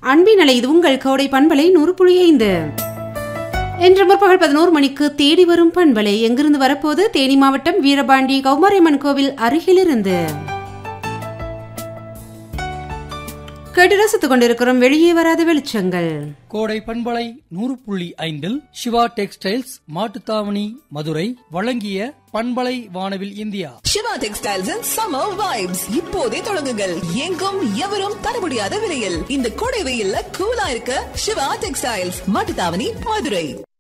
அன்பினலை இது உங்கள் கோடை பண்பலை நூறு புள்ளி ஐந்து இன்று முற்பகல் பதினோரு மணிக்கு தேடி வரும் பண்பலை எங்கிருந்து வரப்போது தேனி மாவட்டம் வீரபாண்டி கௌமாரியம்மன் கோவில் அருகிலிருந்து கேட்டு ரசித்துக் கொண்டிருக்கிறோம் வெளியே வராத வெளிச்சங்கள் கோடை பண்பலை நூறு புள்ளி ஐந்தில் சிவா டெக்ஸ்டைல்ஸ் மாட்டுத்தாவணி மதுரை வழங்கிய பண்பலை வானவில் India Siva textiles and summer vibes இப்போதே தொடங்குங்கள் எங்கும் எவரும் தர முடியாத விலையில் இந்த கோடை வெயில்ல கூலா இருக்க சிவா டெக்ஸ்டைல்ஸ் மாட்டுத்தாவணி மதுரை